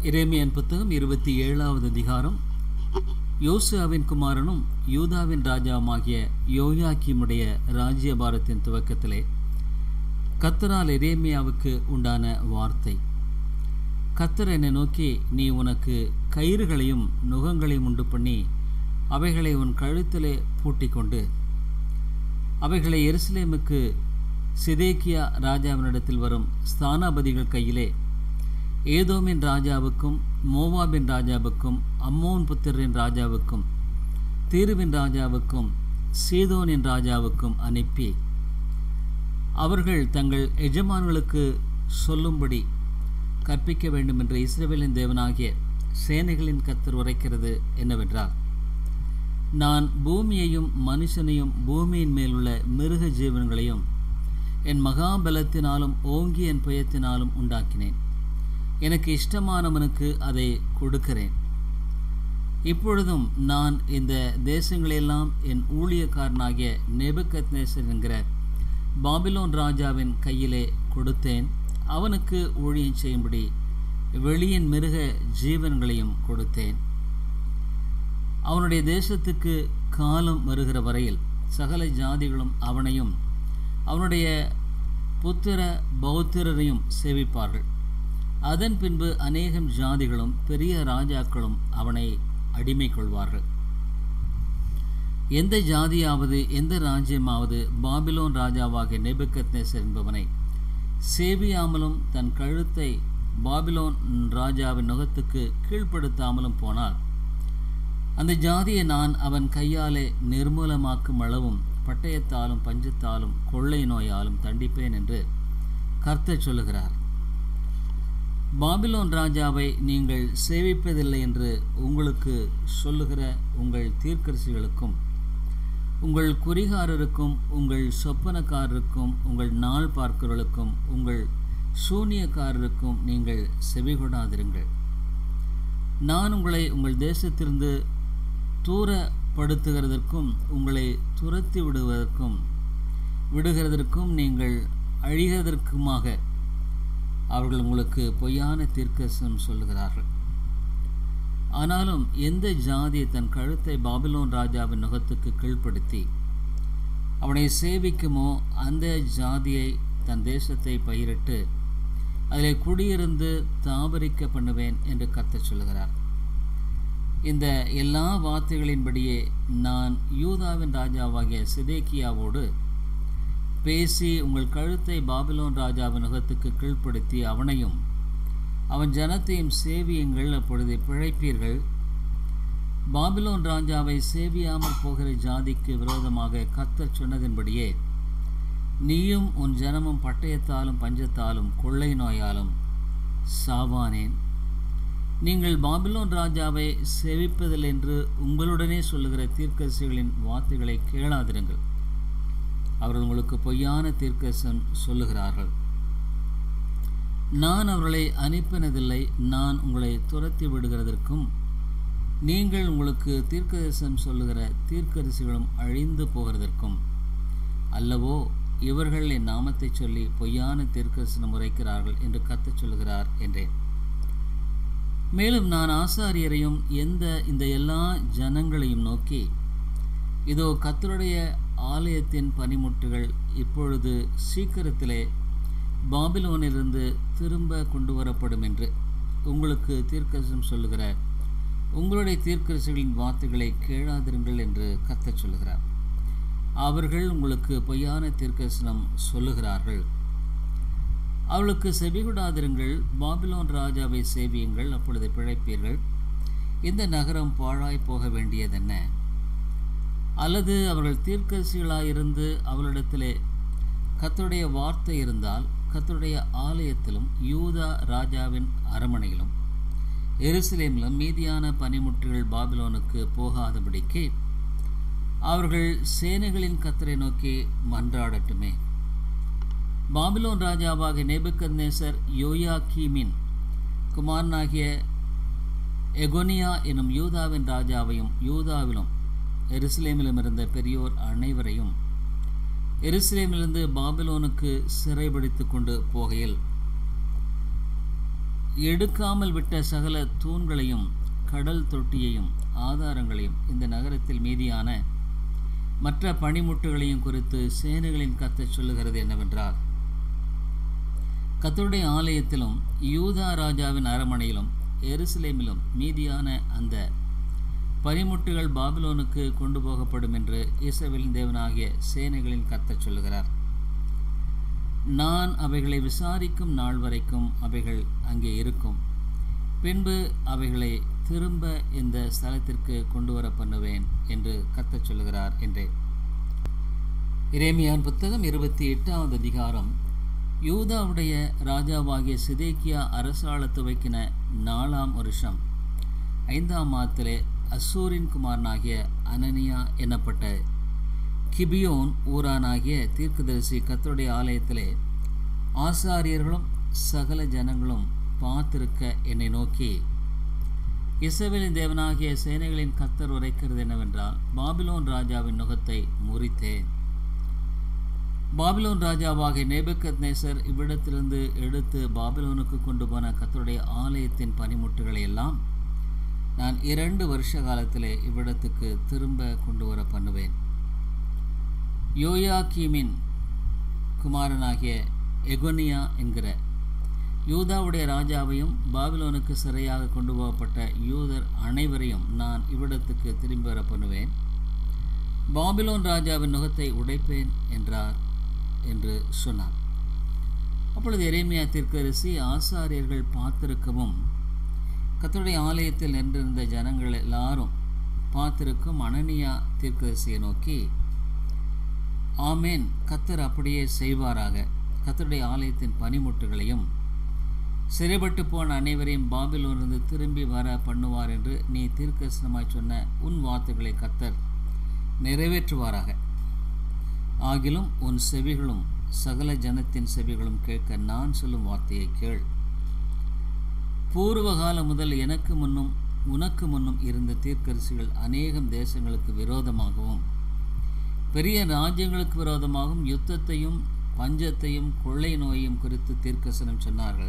எரேமியன் புத்தகம் இருபத்தி ஏழாவது அதிகாரம் யோசுவாவின் குமாரனும் யூதாவின் ராஜாவுமாகிய யோயாக்கிமுடைய ராஜ்யபாரத்தின் துவக்கத்திலே கத்தரால் எரேமியாவுக்கு உண்டான வார்த்தை கத்தர் என்னை நோக்கி நீ உனக்கு கயிறுகளையும் நுகங்களையும் உண்டு பண்ணி அவைகளை உன் கழுத்திலே பூட்டிக்கொண்டு அவைகளை எருசலேமுக்கு சிதேக்கியா ராஜாவினிடத்தில் வரும் ஸ்தானாபதிகள் கையிலே ஏதோமின் ராஜாவுக்கும் மோவாபின் ராஜாவுக்கும் அம்மோன் புத்திரின் ராஜாவுக்கும் தீருவின் ராஜாவுக்கும் சீதோனின் ராஜாவுக்கும் அனுப்பி அவர்கள் தங்கள் எஜமான்களுக்கு சொல்லும்படி கற்பிக்க வேண்டும் என்று இஸ்ரேவேலின் தேவனாகிய சேனைகளின் கத்தர் உரைக்கிறது என்னவென்றால் நான் பூமியையும் மனுஷனையும் பூமியின் மேலுள்ள மிருக ஜீவன்களையும் என் மகாபலத்தினாலும் ஓங்கி என் புயத்தினாலும் உண்டாக்கினேன் எனக்கு இஷ்டமானவனுக்கு அதை கொடுக்கிறேன் இப்பொழுதும் நான் இந்த தேசங்களெல்லாம் என் ஊழியக்காரனாகிய நெபுக்கத் நேசர் என்கிற பாபிலோன் ராஜாவின் கையிலே கொடுத்தேன் அவனுக்கு ஊழியம் செய்யும்படி வெளியின் மிருக ஜீவன்களையும் கொடுத்தேன் அவனுடைய தேசத்துக்கு காலம் வருகிற வரையில் சகல ஜாதிகளும் அவனையும் அவனுடைய புத்திர பௌத்திரரையும் சேவிப்பார்கள் அதன் பின்பு அநேகம் ஜாதிகளும் பெரிய ராஜாக்களும் அவனை அடிமை கொள்வார்கள் எந்த ஜாதியாவது எந்த ராஜ்யமாவது பாபிலோன் ராஜாவாகிய நெபுக்கத்நேசர் என்பவனை சேவியாமலும் தன் கழுத்தை பாபிலோன் ராஜாவின் நுகத்துக்கு கீழ்ப்படுத்தாமலும் போனால் அந்த ஜாதியை நான் அவன் கையாலே நிர்மூலமாக்கும் அளவும் பட்டயத்தாலும் பஞ்சத்தாலும் கொள்ளை நோயாலும் தண்டிப்பேன் என்று கர்த்தர் சொல்லுகிறார் பாபிலோன் ராஜாவை நீங்கள் சேவிப்பதில்லை என்று உங்களுக்கு சொல்லுகிற உங்கள் தீர்க்கரசிகளுக்கும் உங்கள் குறிகாரருக்கும் உங்கள் சொப்பனக்காரருக்கும் உங்கள் நாள் பார்க்கிறவர்களுக்கும் உங்கள் சூனியக்காரருக்கும் நீங்கள் செவிகொடாதிருங்கள் நான் உங்களை உங்கள் தேசத்திலிருந்து தூரப்படுத்துகிறதற்கும் உங்களை துரத்தி விடுவதற்கும் விடுகிறதற்கும் நீங்கள் அழிகிறதற்குமாக அவர்கள் உங்களுக்கு பொய்யான தீர்க்கசம் சொல்லுகிறார்கள் ஆனாலும் எந்த ஜாதி தன் கழுத்தை பாபிலோன் ராஜாவின் நுகத்துக்கு கீழ்ப்படுத்தி அவனை சேவிக்குமோ அந்த ஜாதியை தன் தேசத்தை பயிரிட்டு அதில் குடியிருந்து தாபரிக்க பண்ணுவேன் என்று கத்த சொல்லுகிறார் இந்த எல்லா வார்த்தைகளின்படியே நான் யூதாவின் ராஜாவாகிய சிதேக்கியாவோடு பேசி உங்கள் கழுத்தை பாபிலோன் ராஜாவின் நுகத்துக்கு கீழ்ப்படுத்தி அவனையும் அவன் ஜனத்தையும் சேவியுங்கள் அப்பொழுது பிழைப்பீர்கள் பாபிலோன் ராஜாவை சேவியாமல் போகிற ஜாதிக்கு விரோதமாக கத்தர் சொன்னதின்படியே நீயும் உன் ஜனமும் பட்டயத்தாலும் பஞ்சத்தாலும் கொள்ளை நோயாலும் சாவானேன் நீங்கள் பாபிலோன் ராஜாவை சேவிப்பதில்லை என்று உங்களுடனே சொல்லுகிற தீர்க்கரசிகளின் வார்த்தைகளை கேளாதிருங்கள் அவர்கள் உங்களுக்கு பொய்யான தீர்க்கசம் சொல்லுகிறார்கள் நான் அவர்களை அனுப்பினதில்லை நான் உங்களை துரத்தி விடுகிறதற்கும் நீங்கள் உங்களுக்கு தீர்க்கதரிசனம் சொல்லுகிற தீர்க்கரிசிகளும் அழிந்து போகிறதற்கும் அல்லவோ இவர்கள் என் நாமத்தை சொல்லி பொய்யான தீர்க்கதரிசனம் உரைக்கிறார்கள் என்று கத்தச் சொல்லுகிறார் என்றேன் மேலும் நான் ஆசாரியரையும் எந்த இந்த எல்லா ஜனங்களையும் நோக்கி இதோ கத்தருடைய ஆலயத்தின் பனிமுட்டுகள் இப்பொழுது சீக்கிரத்திலே பாபிலோனிலிருந்து திரும்ப கொண்டு வரப்படும் என்று உங்களுக்கு தீர்க்கரசம் சொல்லுகிற உங்களுடைய தீர்க்கரசிகளின் வார்த்தைகளை கேளாதிருங்கள் என்று கத்தச் சொல்லுகிறார் அவர்கள் உங்களுக்கு பொய்யான தீர்க்கரசனம் சொல்லுகிறார்கள் அவளுக்கு செவிகொடாதிருங்கள் பாபிலோன் ராஜாவை சேவியுங்கள் அப்பொழுது பிழைப்பீர்கள் இந்த நகரம் பாழாய் போக வேண்டியதென்ன அல்லது அவர்கள் தீர்க்கரசிகளாயிருந்து அவளிடத்திலே கத்தருடைய வார்த்தை இருந்தால் கத்தருடைய ஆலயத்திலும் யூதா ராஜாவின் அரமனையிலும் எருசலேமிலும் மீதியான பனிமுட்டுகள் பாபிலோனுக்கு போகாதபடிக்கு அவர்கள் சேனைகளின் கத்தரை நோக்கி மன்றாடட்டுமே பாபிலோன் ராஜாவாக நேபுக்கத்நேசர் யோயாக்கீமின் குமாரனாகிய எகொனியா எனும் யூதாவின் ராஜாவையும் யூதாவிலும் எருசலேமிலும் இருந்த பெரியோர் அனைவரையும் எருசலேமிலிருந்து பாபிலோனுக்கு சிறைபிடித்து கொண்டு போகையில் எடுக்காமல் விட்ட சகல தூண்களையும் கடல் தொட்டியையும் ஆதாரங்களையும் இந்த நகரத்தில் மீதியான மற்ற பணிமுட்டுகளையும் குறித்து சேனைகளின் கத்தச் சொல்லுகிறது என்னவென்றால் கத்தருடைய ஆலயத்திலும் யூதா ராஜாவின் அரமனையிலும் எருசலேமிலும் மீதியான அந்த பனிமுட்டுகள் பாபிலோனுக்கு கொண்டு போகப்படும் என்று இஸ்ரவேலின் தேவனாகிய சேனைகளின் கத்தச் சொல்லுகிறார் நான் அவைகளை விசாரிக்கும் நாள் வரைக்கும் அவைகள் அங்கே இருக்கும் பின்பு அவைகளை திரும்ப இந்த ஸ்தலத்திற்கு கொண்டு வர பண்ணுவேன் என்று கத்தச் சொல்லுகிறார் என்றே இரேமியான் புத்தகம் இருபத்தி எட்டாவது அதிகாரம் யூதாவுடைய ராஜாவாகிய சிதேக்கியா அரசாள துவைக்கின நாலாம் வருஷம் ஐந்தாம் மாதத்திலே அசூரின் குமாரனாகிய அனனியா எனப்பட்ட கிபியோன் ஊரானாகிய தீர்க்கதரிசி கத்தருடைய ஆலயத்திலே ஆசாரியர்களும் சகல ஜனங்களும் பார்த்திருக்க என்னை நோக்கி இசவேலின் தேவனாகிய சேனைகளின் கத்தர் உரைக்கிறது என்னவென்றால் பாபிலோன் ராஜாவின் நுகத்தை முறித்தேன் பாபிலோன் ராஜாவாகிய நேபக்கத் நேசர் இவ்விடத்திலிருந்து எடுத்து பாபிலோனுக்கு கொண்டு போன கத்தருடைய ஆலயத்தின் பனிமுட்டுகளை எல்லாம் நான் இரண்டு வருஷ காலத்திலே இவ்விடத்துக்கு திரும்ப கொண்டு வர பண்ணுவேன் யோயாக்கீமின் குமாரனாகிய எகொனியா என்கிற யூதாவுடைய ராஜாவையும் பாபிலோனுக்கு சிறையாக கொண்டு போகப்பட்ட யூதர் அனைவரையும் நான் இவ்விடத்துக்கு திரும்பி வர பண்ணுவேன் பாபிலோன் ராஜாவின் நுகத்தை உடைப்பேன் என்றார் என்று சொன்னார் அப்பொழுது எரேமியா தீர்க்கரசி ஆசாரியர்கள் பார்த்திருக்கவும் கத்தருடைய ஆலயத்தில் நின்றிருந்த ஜனங்கள் எல்லாரும் பார்த்திருக்கும் அனனியா தீர்க்கதரிசியை நோக்கி ஆமேன் கத்தர் அப்படியே செய்வாராக கத்தருடைய ஆலயத்தின் பனிமுட்டுகளையும் சிறைப்பட்டு போன அனைவரையும் பாபிலோனிலிருந்து திரும்பி வர பண்ணுவார் என்று நீ தீர்க்கசனமாய் சொன்ன உன் வார்த்தைகளை கத்தர் நிறைவேற்றுவாராக ஆகிலும் உன் செவிகளும் சகல ஜனத்தின் செவிகளும் கேட்க நான் சொல்லும் வார்த்தையை கேள் பூர்வ காலம் முதல் எனக்கு முன்னும் உனக்கு முன்னும் இருந்த தீர்க்கரசிகள் அநேகம் தேசங்களுக்கு விரோதமாகவும் பெரிய ராஜ்யங்களுக்கு விரோதமாகவும் யுத்தத்தையும் பஞ்சத்தையும் கொள்ளை நோயையும் குறித்து தீர்க்கசனம் சொன்னார்கள்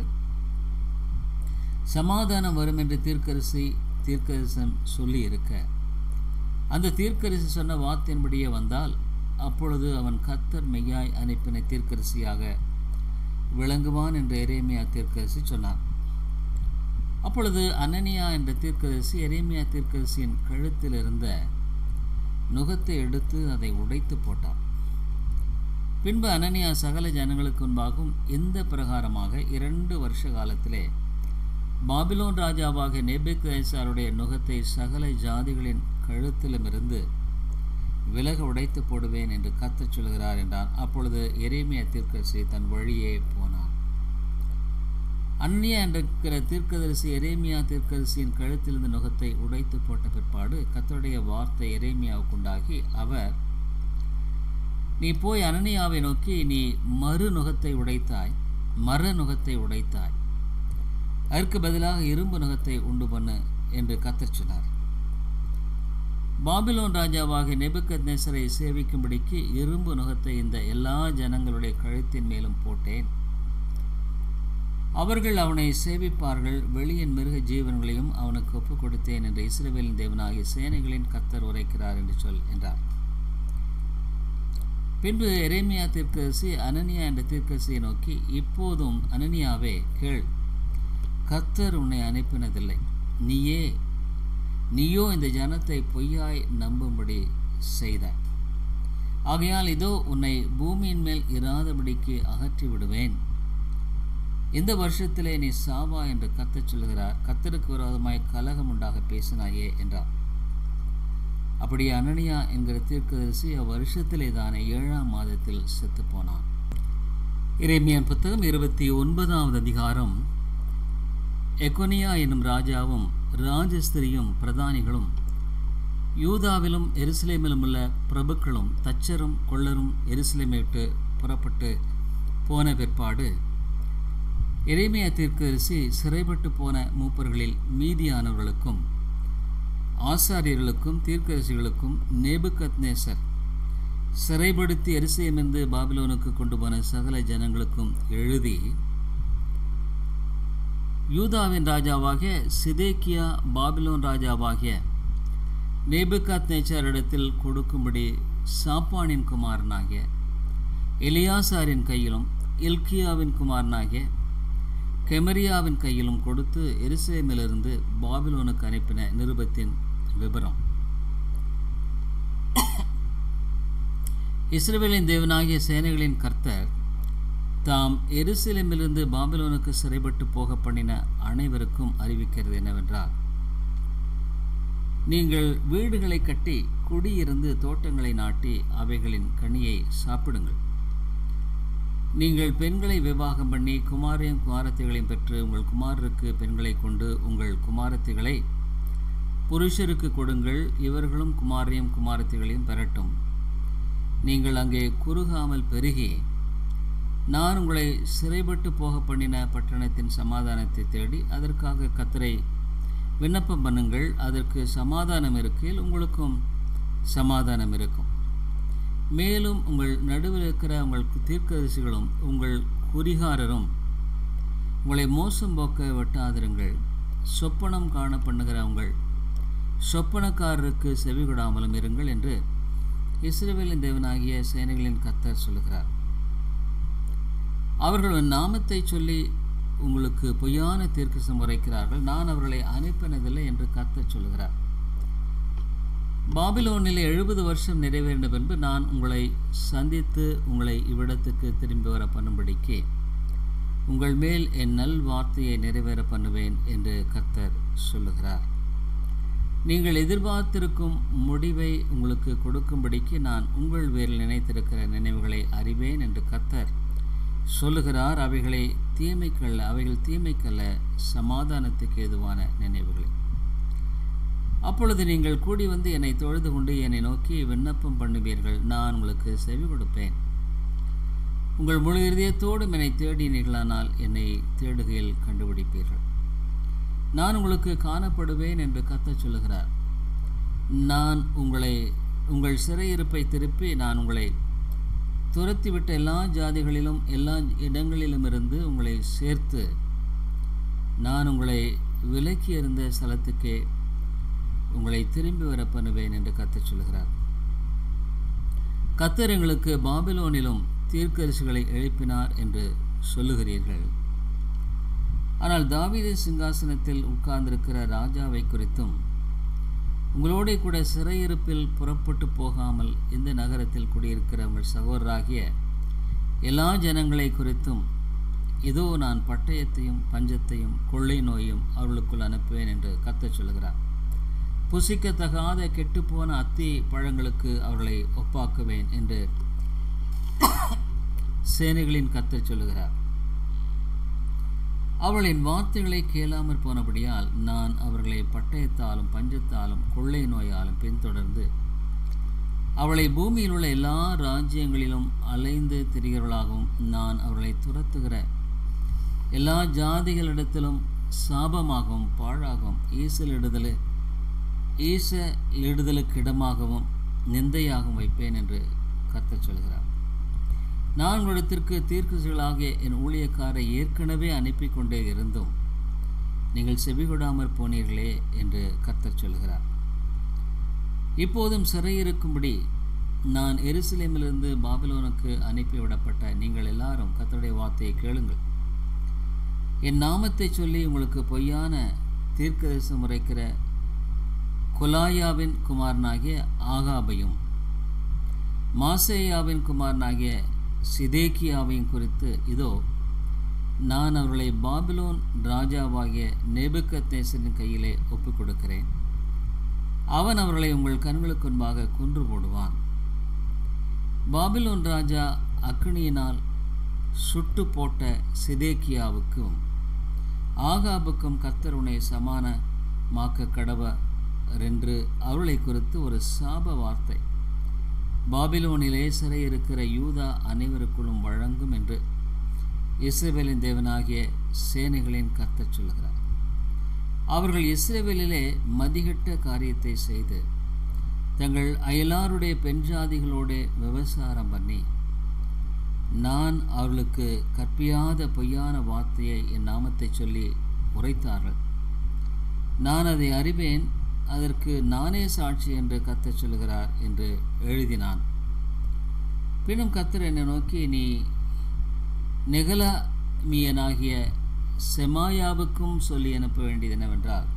சமாதானம் வரும் என்று தீர்க்கரசி தீர்க்கரசன் சொல்லி இருக்க அந்த தீர்க்கரசி சொன்ன வார்த்தையின்படியே வந்தால் அப்பொழுது அவன் கத்தர் மெய்யாய் அனுப்பின தீர்க்கரசியாக விளங்குவான் என்று எரேமியா தீர்க்கரசி சொன்னான் அப்பொழுது அனனியா என்ற தீர்க்கதரிசி எரேமியா தீர்க்கதரிசியின் கழுத்தில் இருந்த நுகத்தை எடுத்து அதை உடைத்து போட்டான் பின்பு அனனியா சகல ஜனங்களுக்கு முன்பாகவும் இந்த பிரகாரமாக இரண்டு வருஷ காலத்திலே பாபிலோன் ராஜாவாக நெபுக்கதேசாருடைய நுகத்தை சகல ஜாதிகளின் கழுத்திலுமிருந்து விலக உடைத்து போடுவேன் என்று கத்தச் சொல்கிறார் என்றான் அப்பொழுது எரேமியா தீர்க்கதரிசி தன் வழியே போனான் அந்நியா என்கிற தீர்க்கதரிசி எரேமியா தீர்க்கதரிசியின் கழுத்திலிருந்து நுகத்தை உடைத்து போட்ட பிற்பாடு கத்தருடைய வார்த்தை எரேமியாவுக்கு உண்டாகி அவர் நீ போய் அனனியாவை நோக்கி நீ மறு நுகத்தை உடைத்தாய் மர நுகத்தை உடைத்தாய் அதற்கு பதிலாக இரும்பு நுகத்தை உண்டு பண்ணு என்று கத்தர் சொன்னார் பாபிலோன் ராஜாவாக நெபுக்கத் நேசரை சேவிக்கும்படிக்கு இரும்பு நுகத்தை இந்த எல்லா ஜனங்களுடைய கழுத்தின் மேலும் போட்டேன் அவர்கள் அவனை சேவிப்பார்கள் வெளியின் மிருக ஜீவன்களையும் அவனுக்கு ஒப்புக் கொடுத்தேன் என்று இஸ்ரேவேலின் தேவனாகிய சேனைகளின் கத்தர் உரைக்கிறார் என்று சொல் என்றார் பின்பு எரேமியா தீர்க்கரசி அனனியா என்ற தீர்க்கரசியை நோக்கி இப்போதும் அனனியாவே கேள் கத்தர் உன்னை அனுப்பினதில்லை நீயே நீயோ இந்த ஜனத்தை பொய்யாய் நம்பும்படி செய்தாய் ஆகையால் இதோ உன்னை பூமியின் மேல் இராதபடிக்கு அகற்றி விடுவேன் இந்த வருஷத்திலே நீ சாவா என்று கத்தச் சொல்கிறார் கத்தருக்கு விரோதமாய் கலகம் உண்டாக பேசினாயே என்றார் அப்படி அனனியா என்கிற தீர்க்கதரிசி அவ்வருஷத்திலே தானே ஏழாம் மாதத்தில் செத்து போனான் இறைமியான் புத்தகம் இருபத்தி ஒன்பதாவது அதிகாரம் எக்கோனியா என்னும் ராஜாவும் ராஜஸ்திரியும் பிரதானிகளும் யூதாவிலும் எருசலேமிலும் உள்ள பிரபுக்களும் தச்சரும் கொள்ளரும் எருசலேமை விட்டு புறப்பட்டு போன பிற்பாடு எரேமியா தீர்க்கதரிசி சிறைப்பட்டு போன மூப்பர்களில் மீதியானவர்களுக்கும் ஆசாரியர்களுக்கும் தீர்க்கதரிசிகளுக்கும் நேபுகத் நேசர் சிறைப்படுத்தி எரிசையமிருந்து பாபிலோனுக்கு கொண்டு போன சகல ஜனங்களுக்கும் எழுதி யூதாவின் ராஜாவாகிய சிதேக்கியா பாபிலோன் ராஜாவாகிய நேபுகாத் நேச்சாரிடத்தில் கொடுக்கும்படி சாப்பானின் குமாரனாகிய எலியாசாரின் கையிலும் இல்கியாவின் குமாரனாகிய கெமரியாவின் கையிலும் கொடுத்து எருசலேமிலிருந்து பாபிலோனுக்கு அனுப்பின நிருபத்தின் விபரம் இஸ்ரவேலின் தேவனாகிய சேனைகளின் கர்த்தர் தாம் எருசலேமிலிருந்து பாபிலோனுக்கு சிறைப்பட்டு போக பண்ணின அனைவருக்கும் அறிவிக்கிறது என்னவென்றால் நீங்கள் வீடுகளை கட்டி குடியிருந்து தோட்டங்களை நாட்டி அவைகளின் கனியை சாப்பிடுங்கள் நீங்கள் பெண்களை விவாகம் பண்ணி குமாரையும் குமாரத்திகளையும் பெற்று உங்கள் குமாரருக்கு பெண்களை கொண்டு உங்கள் குமாரத்திகளை புருஷருக்கு கொடுங்கள் இவர்களும் குமாரையும் குமாரத்திகளையும் பெறட்டும் நீங்கள் அங்கே குறுகாமல் பெருகி நான் உங்களை சிறைப்பட்டு போக பண்ணின பட்டணத்தின் சமாதானத்தை தேடி அதற்காக கத்தரை விண்ணப்பம் பண்ணுங்கள் அதற்கு சமாதானம் இருக்கையில் உங்களுக்கும் சமாதானம் இருக்கும் மேலும் உங்கள் நடுவில் இருக்கிற உங்கள் தீர்க்கதரிசிகளும் உங்கள் குறிகாரரும் உங்களை மோசம் போக்க வெட்டாதிருங்கள் சொப்பனம் காண பண்ணுகிற உங்கள் சொப்பனக்காரருக்கு செவிகொடாமலும் இருங்கள் என்று இஸ்ரேவேலின் தேவனாகிய சேனைகளின் கத்தர் சொல்லுகிறார் அவர்கள் நாமத்தை சொல்லி உங்களுக்கு பொய்யான தீர்க்கசம் உரைக்கிறார்கள் நான் அவர்களை அனுப்பினதில்லை என்று கத்தர் சொல்லுகிறார் பாபிலோனில் எழுபது வருஷம் நிறைவேறின பின்பு நான் உங்களை சந்தித்து உங்களை இவ்விடத்துக்கு திரும்பி வர பண்ணும்படிக்கு உங்கள் மேல் என் நல் வார்த்தையை நிறைவேற பண்ணுவேன் என்று கர்த்தர் சொல்லுகிறார் நீங்கள் எதிர்பார்த்திருக்கும் முடிவை உங்களுக்கு கொடுக்கும்படிக்கு நான் உங்கள் வேரில் நினைத்திருக்கிற நினைவுகளை அறிவேன் என்று கர்த்தர் சொல்லுகிறார் அவைகளை தீமைக்கல்ல அவைகள் தீமைக்கல்ல சமாதானத்துக்கு ஏதுவான நினைவுகளை அப்பொழுது நீங்கள் கூடி வந்து என்னை தொழுது கொண்டு என்னை நோக்கி விண்ணப்பம் பண்ணுவீர்கள் நான் உங்களுக்கு செவி கொடுப்பேன் உங்கள் முழு இதயத்தோடும் என்னை தேடினீர்களானால் என்னை தேடுகையில் கண்டுபிடிப்பீர்கள் நான் உங்களுக்கு காணப்படுவேன் என்று கத்த சொல்லுகிறார் நான் உங்களை உங்கள் சிறையிருப்பை திருப்பி நான் உங்களை துரத்திவிட்ட எல்லா ஜாதிகளிலும் எல்லா இடங்களிலுமிருந்து உங்களை சேர்த்து நான் உங்களை விலக்கி இருந்த ஸ்தலத்துக்கே உங்களை திரும்பி வர பண்ணுவேன் என்று கத்தர் சொல்கிறார் கத்தர் எங்களுக்கு பாபிலோனிலும் தீர்க்கரிசிகளை எழுப்பினார் என்று சொல்லுகிறீர்கள் ஆனால் தாவீது சிங்காசனத்தில் உட்கார்ந்திருக்கிற ராஜாவை குறித்தும் உங்களோட கூட சிறையிருப்பில் புறப்பட்டு போகாமல் இந்த நகரத்தில் குடியிருக்கிற உங்கள் சகோதராகிய எல்லா ஜனங்களை குறித்தும் இதோ நான் பட்டயத்தையும் பஞ்சத்தையும் கொள்ளை நோயும் அவர்களுக்குள் அனுப்புவேன் என்று கத்தச் சொல்கிறார் புசிக்கத்தகாத கெட்டுப்போன அத்தி பழங்களுக்கு அவர்களை ஒப்பாக்குவேன் என்று சேனைகளின் கத்தர் சொல்லுகிறார் அவளின் வார்த்தைகளை கேளாமற் போனபடியால் நான் அவர்களை பட்டயத்தாலும் பஞ்சத்தாலும் கொள்ளை நோயாலும் பின்தொடர்ந்து அவளை பூமியில் உள்ள எல்லா ராஜ்யங்களிலும் அலைந்து திரிகிறவர்களாகவும் நான் அவர்களை துரத்துகிற எல்லா ஜாதிகளிடத்திலும் சாபமாகவும் பாழாகவும் ஈசலிடுதலு ஈச இடுதலுக்கு இடமாகவும் நிந்தையாகவும் வைப்பேன் என்று கர்த்தர் சொல்கிறார் நான் உங்களிடத்திற்கு தீர்க்குகளாகிய என் ஊழியக்காரை ஏற்கனவே அனுப்பி கொண்டே இருந்தும் நீங்கள் செவிகொடாமற் போனீர்களே என்று கர்த்தர் சொல்கிறார் இப்போதும் சிறையிருக்கும்படி நான் எருசலேமிலிருந்து பாபிலோனுக்கு அனுப்பிவிடப்பட்ட நீங்கள் எல்லாரும் கர்த்தருடைய வார்த்தையை கேளுங்கள் என் நாமத்தை சொல்லி உங்களுக்கு பொய்யான தீர்க்கதரிசனம் உரைக்கிற கொலாயாவின் குமாரனாகிய ஆகாபையும் மாசேயாவின் குமாரனாகிய சிதேக்கியாவையும் குறித்து இதோ நான் அவர்களை பாபிலோன் ராஜாவாகிய நேபுக்கத்தேசரின் கையிலே ஒப்புக் கொடுக்கிறேன் அவன் அவர்களை உங்கள் கண்களுக்கு முன்பாக கொன்று போடுவான் பாபிலோன் ராஜா அக்னியினால் சுட்டு போட்ட சிதேக்கியாவுக்கும் ஆகாபுக்கும் கர்த்தர் உன்னை சமானமாக்க கடவ என்று அவர்களை குறித்து ஒரு சாப வார்த்தை பாபிலோனிலே சிறை இருக்கிற யூதா அனைவருக்குள்ளும் வழங்கும் என்று இஸ்ரேவேலின் தேவனாகிய சேனைகளின் கர்த்தர் சொல்கிறார் அவர்கள் இஸ்ரேவேலிலே மதிகட்ட காரியத்தை செய்து தங்கள் அயலாருடைய பெண் ஜாதிகளோட விவசாரம் பண்ணி நான் அவர்களுக்கு கற்பியாத பொய்யான வார்த்தையை என் நாமத்தை சொல்லி உரைத்தார்கள் நான் அதை அறிவேன் அதற்கு நானே சாட்சி என்று கத்தச் சொல்கிறார் என்று எழுதினான் பின்னும் கத்தர் என்னை நோக்கி நீ நெகலாமியனாகிய செமாயாவுக்கும் சொல்லி அனுப்ப வேண்டியது என்னவென்றால்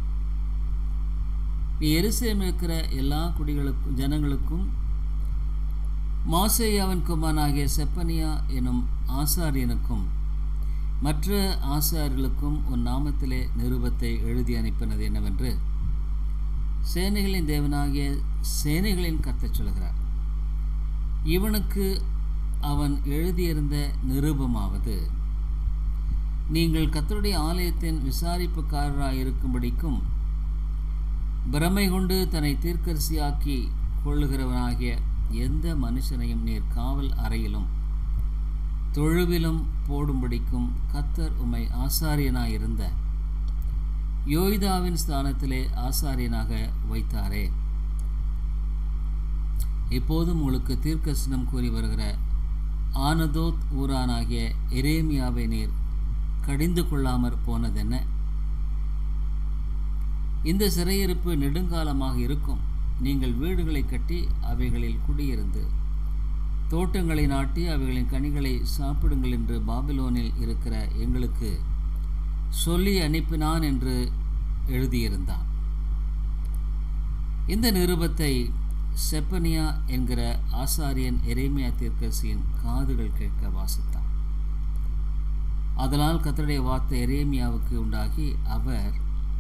நீ எருசலேமில் இருக்கிற எல்லா குடிகளுக்கும் ஜனங்களுக்கும் மாசேயாவின் குமாரனாகிய செப்பனியா எனும் ஆசாரியனுக்கும் மற்ற ஆசாரியர்களுக்கும் உன் நாமத்திலே நிருபத்தை எழுதி அனுப்பினது என்னவென்று சேனைகளின் தேவனாகிய சேனைகளின் கர்த்தர் சொல்கிறார் இவனுக்கு அவன் எழுதியிருந்த நிருபமாவது நீங்கள் கத்தருடைய ஆலயத்தின் விசாரிப்புக்காரராக இருக்கும்படிக்கும் பிரமை கொண்டு தன்னை தீர்க்கரசியாக்கி கொள்ளுகிறவனாகிய எந்த மனுஷனையும் நீர் காவல் அறையிலும் தொழுவிலும் போடும்படிக்கும் கத்தர் உம்மை ஆசாரியனாயிருந்த யோய்தாவின் ஸ்தானத்திலே ஆசாரியனாக வைத்தாரே இப்போதும் உங்களுக்கு தீர்க்கசனம் கூறி வருகிற ஆனதோத் ஊரானாகிய எரேமியாவை நீர் கடிந்து கொள்ளாமற் போனதென்ன இந்த சிறையிருப்பு நெடுங்காலமாக இருக்கும் நீங்கள் வீடுகளை கட்டி அவைகளில் குடியிருந்து தோட்டங்களை நாட்டி அவைகளின் கனிகளை சாப்பிடுங்கள் என்று பாபிலோனில் இருக்கிற எங்களுக்கு சொல்லி அனுப்பினான் என்று எழுதியிருந்தான் இந்த நிருபத்தை செப்பனியா என்கிற ஆசாரியன் எரேமியா தீர்க்கசியின் காதுகள் கேட்க வாசித்தான் அதனால் கத்தருடைய வார்த்தை எரேமியாவுக்கு உண்டாகி அவர்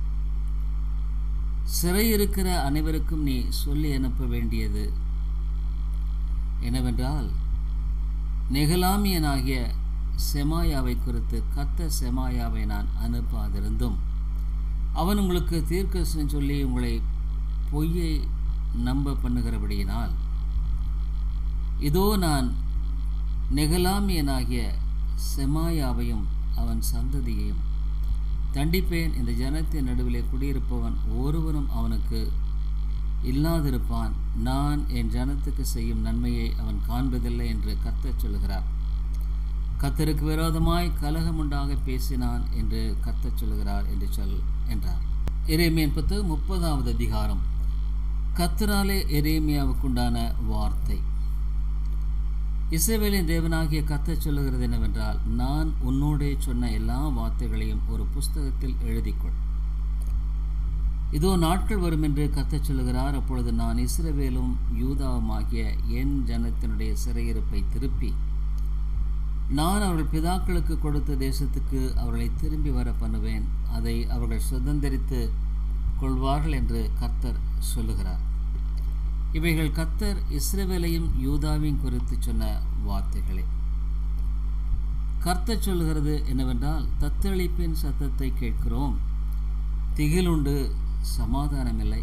சிறை இருக்கிற அனைவருக்கும் நீ சொல்லி அனுப்ப வேண்டியது என்னவென்றால் நெகலாமியனாகிய செமாயாவை குறித்து கத்த செமாயாவை நான் அனுப்பாதிருந்தும் அவன் உங்களுக்கு தீர்க்கசனம் சொல்லி உங்களை பொய்யை நம்ப பண்ணுகிறபடியினால் இதோ நான் நெகலாமியனாகிய செமாயாவையும் அவன் சந்ததியையும் தண்டிப்பேன் இந்த ஜனத்தின் நடுவிலே குடியிருப்பவன் ஒருவனும் அவனுக்கு இல்லாதிருப்பான் நான் என் ஜனத்துக்கு செய்யும் நன்மையை அவன் காண்பதில்லை என்று கத்தச் சொல்கிறார் கத்தருக்கு விரோதமாய் கலகம் உண்டாக பேசினான் என்று கத்தச் சொல்கிறார் என்று சொல் என்றார் எரேமியன் புத்தகம் முப்பதாவது அதிகாரம் கத்தராலே எரேமியாவுக்குண்டான வார்த்தை இஸ்ரவேலின் தேவனாகிய கத்தச் சொல்லுகிறது என்னவென்றால் நான் உன்னோடே சொன்ன எல்லா வார்த்தைகளையும் ஒரு புஸ்தகத்தில் எழுதிக்கொள் இதோ நாட்கள் வரும் என்று கத்தச் சொல்லுகிறார் அப்பொழுது நான் இஸ்ரவேலும் யூதாவுமாகிய என் ஜனத்தினுடைய சிறையிருப்பை திருப்பி நான் அவர்கள் பிதாக்களுக்கு கொடுத்த தேசத்துக்கு அவர்களை திரும்பி வர பண்ணுவேன் அதை அவர்கள் சுதந்திரித்து கொள்வார்கள் என்று கர்த்தர் சொல்லுகிறார் இவைகள் கத்தர் இஸ்ரவேலையும் யூதாவையும் குறித்து சொன்ன வார்த்தைகளே கர்த்தர் சொல்லுகிறது என்னவென்றால் தத்தளிப்பின் சத்தத்தை கேட்கிறோம் திகிலுண்டு சமாதானமில்லை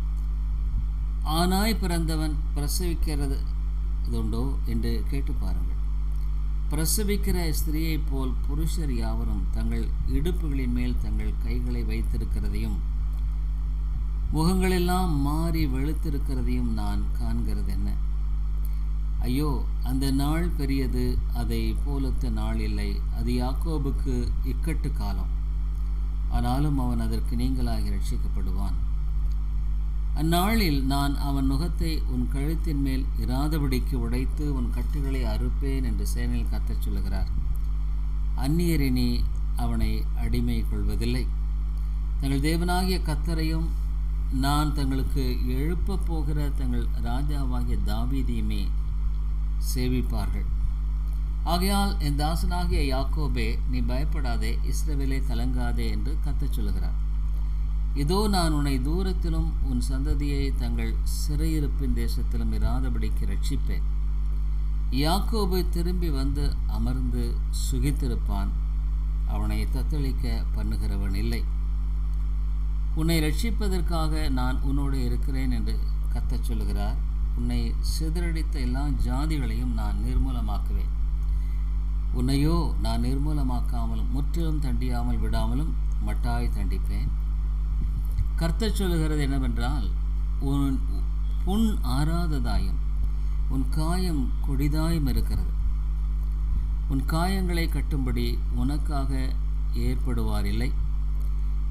ஆனாய் பிறந்தவன் பிரசவிக்கிறது உண்டோ என்று கேட்டு பாருங்கள் பிரசவிக்கிற ஸ்திரீயைப் போல் புருஷர் யாவரும் தங்கள் இடுப்புகளின் மேல் தங்கள் கைகளை வைத்திருக்கிறதையும் முகங்களெல்லாம் மாறி வெளுத்திருக்கிறதையும் நான் காண்கிறது என்ன ஐயோ அந்த நாள் பெரியது அதை போலத்த நாள் இல்லை அது யாக்கோபுக்கு இக்கட்டு காலம் ஆனாலும் அவன் அதற்கு நீங்களாகி ரட்சிக்கப்படுவான் அந்நாளில் நான் அவன் நுகத்தை உன் கழுத்தின் மேல் இராதபடிக்கு உடைத்து உன் கட்டுகளை அறுப்பேன் என்று சேனையில் கத்தச் சொல்லுகிறார் அந்நியரினி அவனை அடிமை கொள்வதில்லை தங்கள் தேவனாகிய கத்தரையும் நான் தங்களுக்கு எழுப்பப் போகிற தங்கள் ராஜாவாகிய தாவீதையுமே சேவிப்பார்கள் ஆகையால் என் தாசனாகிய யாக்கோபே நீ பயப்படாதே இஸ்ரவேலே கலங்காதே என்று கத்தச் சொல்லுகிறார் இதோ நான் உன்னை தூரத்திலும் உன் சந்ததியை தங்கள் சிறையிருப்பின் தேசத்திலும் இராதபடிக்கு ரட்சிப்பேன் யாக்கோபு திரும்பி வந்து அமர்ந்து சுகித்திருப்பான் அவனை தத்தளிக்க பண்ணுகிறவன் இல்லை உன்னை ரட்சிப்பதற்காக நான் உன்னோடு இருக்கிறேன் என்று கத்தச் சொல்லுகிறார் உன்னை சிதறடித்த எல்லா ஜாதிகளையும் நான் நிர்மூலமாக்குவேன் உன்னையோ நான் நிர்மூலமாக்காமலும் முற்றிலும் தண்டியாமல் விடாமலும் மட்டாய் தண்டிப்பேன் கர்த்தர் சொல்லுகிறது என்னவென்றால் உன் புண் ஆறாததாயும் உன் காயம் கொடிதாயும் இருக்கிறது உன் காயங்களை கட்டும்படி உனக்காக ஏற்படுவார் இல்லை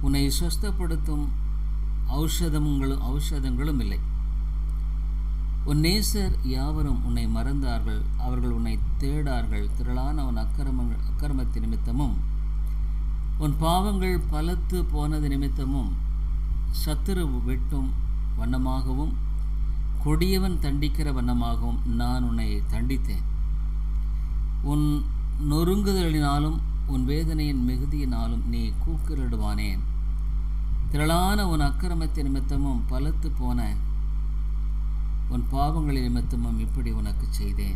உன்னை சுஸ்தப்படுத்தும் ஔஷதங்களும் ஔஷதங்களும் இல்லை உன் நேசர் யாவரும் உன்னை மறந்தார்கள் அவர்கள் உன்னை தேடார்கள் திரளான உன் அக்கிரமங்கள் அக்கிரமத்து நிமித்தமும் உன் பாவங்கள் பலத்து போனது நிமித்தமும் சத்துரு வெட்டும் வண்ணமாகவும் கொடியவன் தண்டிக்கிற வண்ணமாகவும் நான் உன்னை தண்டித்தேன் உன் நொறுங்குதலினாலும் உன் வேதனையின் மிகுதியினாலும் நீ கூக்குரலிடுவானேன் திரளான உன் அக்கிரமத்தின் நிமித்தமும் பலத்து போன உன் பாவங்களின் நிமித்தமும் இப்படி உனக்கு செய்தேன்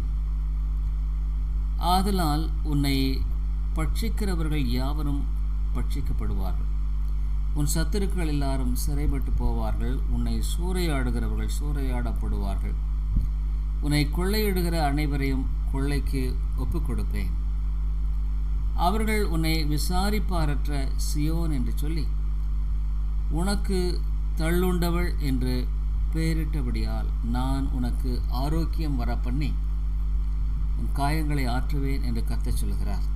ஆதலால் உன்னை பட்சிக்கிறவர்கள் யாவரும் பட்சிக்கப்படுவார்கள் உன் சத்துருக்கள் எல்லாரும் சிறைப்பட்டு போவார்கள் உன்னை சூறையாடுகிறவர்கள் சூறையாடப்படுவார்கள் உன்னை கொள்ளையிடுகிற அனைவரையும் கொள்ளைக்கு ஒப்புக் கொடுப்பேன் அவர்கள் உன்னை விசாரிப்பாரற்ற சியோன் என்று சொல்லி உனக்கு தள்ளுண்டவள் என்று பெயரிட்டபடியால் நான் உனக்கு ஆரோக்கியம் வர பண்ணி உன் காயங்களை ஆற்றுவேன் என்று கத்தச் சொல்கிறார்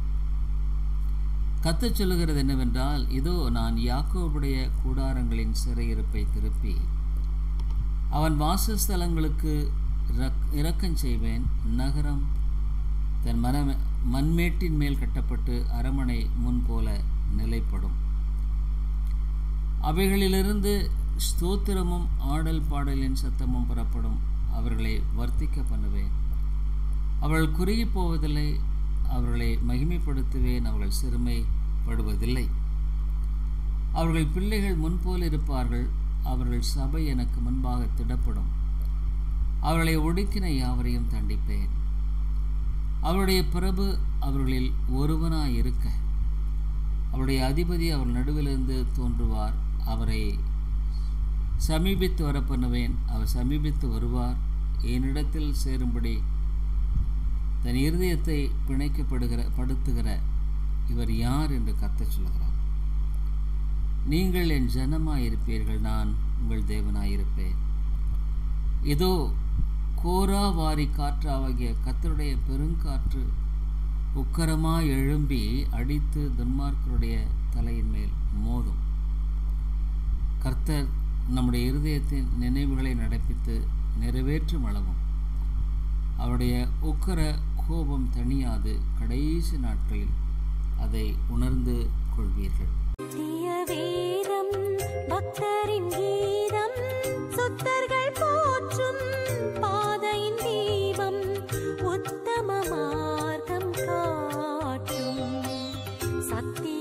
கத்தச் சொல்லுகிறது என்னவென்றால் இதோ நான் யாக்கோவுடைய கூடாரங்களின் சிறையிருப்பை திருப்பி அவன் வாசஸ்தலங்களுக்கு இரக்கம் செய்வேன் நகரம் தன் மன மண்மேட்டின் மேல் கட்டப்பட்டு அரமனை முன்போல நிலைப்படும் அவைகளிலிருந்து ஸ்தோத்திரமும் ஆடல் பாடலின் சத்தமும் புறப்படும் அவர்களை வர்த்திக்க பண்ணுவேன் அவள் குறுகி போவதில்லை அவர்களை மகிமைப்படுத்துவேன் அவர்கள் சிறுமைப்படுவதில்லை அவர்கள் பிள்ளைகள் முன்போல் இருப்பார்கள் அவர்கள் சபை எனக்கு முன்பாக திடப்படும் அவர்களை ஒடுக்கின யாவரையும் தண்டிப்பேன் அவருடைய பிரபு அவர்களில் ஒருவனாய் இருக்க அவருடைய அதிபதி அவர் நடுவிலிருந்து தோன்றுவார் அவரை சமீபித்து வர பண்ணுவேன் அவர் சமீபித்து வருவார் என்னிடத்தில் சேரும்படி தன் இருதயத்தை பிணைக்கப்படுகிற படுத்துகிற இவர் யார் என்று கத்தச் சொல்கிறார் நீங்கள் என் ஜனமாயிருப்பீர்கள் நான் உங்கள் தேவனாயிருப்பேன் இதோ கோரா வாரி காற்றாகிய கத்தருடைய பெருங்காற்று உக்கரமாய் எழும்பி அடித்து துன்மார்க்கருடைய தலையின் மேல் மோதும் கர்த்தர் நம்முடைய இருதயத்தின் நினைவுகளை நடப்பித்து நிறைவேற்றும் அளவும் அவருடைய உக்கர கோபம் தணியாது கடைசி நாட்களில் அதை உணர்ந்து கொள்வீர்கள் நித்திய வேதம் பக்தரின் கீதம் சுத்தர்கள் போற்றும் பாதையின் தீபம் உத்தம மார்க்கம் காட்டும் சத்திய